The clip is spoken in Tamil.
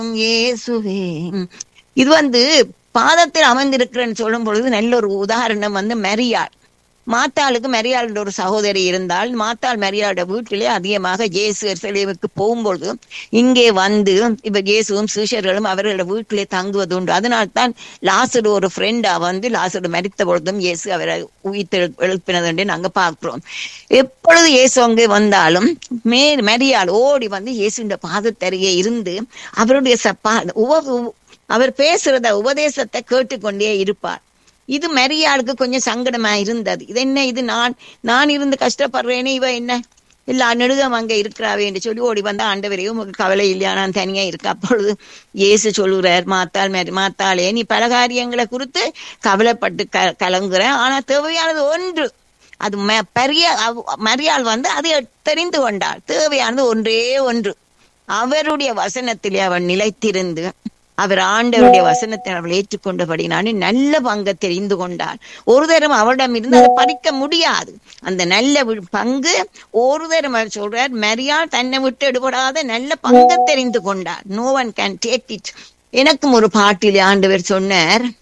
இயேசுவே இது வந்து பாதத்தில் அமர்ந்திருக்கிறேன்னு சொல்லும் பொழுது நல்ல ஒரு உதாரணம் வந்து மரியாள் மாத்தாளுக்கு மரியாள் ஒரு சகோதரி இருந்தால் மாத்தாள் மரியாளோட வீட்டிலே அதிகமாக இயேசு எருசலேமுக்கு போகும்பொழுது இங்கே வந்து இப்ப இயேசுவும் சீஷர்களும் அவர்களோட வீட்டிலே தங்குவது உண்டு அதனால்தான் லாசரு ஒரு ஃப்ரெண்டா வந்து லாசரு மரித்த பொழுதும் இயேசு அவரை உயிர்த்து எழுப்பினது என்று நாங்க பார்க்கிறோம் எப்பொழுது இயேசு அங்கே வந்தாலும் மே மரியாள் ஓடி வந்து இயேசுன்ற பாதத்தருகே இருந்து அவருடைய சப்பா உவ உவ- அவர் பேசுறத உபதேசத்தை கேட்டுக்கொண்டே இருப்பார் இது மரியாளுக்கு கொஞ்சம் சங்கடமா இருந்தது இது என்ன இது நான் நான் இருந்து கஷ்டப்படுறேனே இவ என்ன எல்லா நெடுகம் அங்க இருக்கிறாவே என்று சொல்லி ஓடி வந்தா ஆண்டவரே உங்களுக்கு கவலை இல்லையா நான் தனியா இருக்க அப்பொழுது இயேசு சொல்லுறார் மாத்தாள் மேரி மாத்தாளே நீ பல காரியங்களை குறித்து கவலைப்பட்டு க கலங்குற ஆனா தேவையானது ஒன்று அது ம- பெரிய அவ- மரியாள் வந்து அதை தெரிந்து கொண்டாள் தேவையானது ஒன்றே ஒன்று அவருடைய வசனத்திலே அவன் நிலைத்திருந்து அவர் ஆண்டவருடைய வசனத்தை அவள் ஏற்றுக்கொண்டபடினாலே நல்ல பங்கை தெரிந்து கொண்டாள் ஒரு தரம் அவளிடம் இருந்து அதை பறிக்க முடியாது அந்த நல்ல வி- பங்கு ஒரு தரம் அவர் சொல்றார் மரியாள் தன்னை விட்டு எடுபடாத நல்ல பங்கை தெரிந்து கொண்டார் no one can take it எனக்கும் ஒரு பாட்டில் ஆண்டவர் சொன்னார்